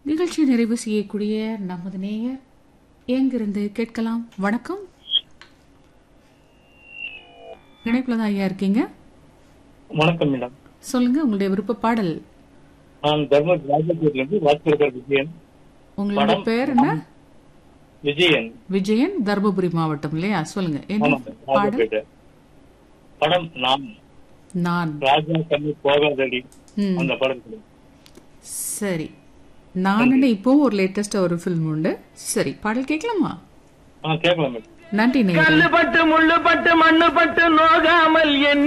நிகழ்ச்சி நிறைவு செய்யக்கூடிய நமது நேயர் எங்கிருந்து கேட்கலாம் வணக்கம் இணைப்புல தான் ஐயா இருக்கீங்க வணக்கம் மேடம் சொல்லுங்க உங்களுடைய விருப்ப பாடல் நான் தர்ம ராஜபுரிலிருந்து வாட்ஸ்அப் விஜயன் உங்களுடைய படம். பேர் என்ன விஜயன் விஜயன் தர்மபுரி மாவட்டம் இல்லையா சொல்லுங்க என்ன ஆமாங்க பாடல் ராஜபேட்டை படம் நான் நான் ராஜா கண்ணு போகாதடி ம், அந்த படத்துல சரி நானுன்னு இப்போவும் ஒரு லேட்டஸ்டா ஒரு ஃபில்ம் உண்டு சரி பாடல் கேட்கலாமா ஆ கேட்கலாம் மேடம் நன்றி நேயர்களே கல்லு பட்டு முள்ளு பட்டு மண்ணு பட்டு நோகாமல் எண்ணி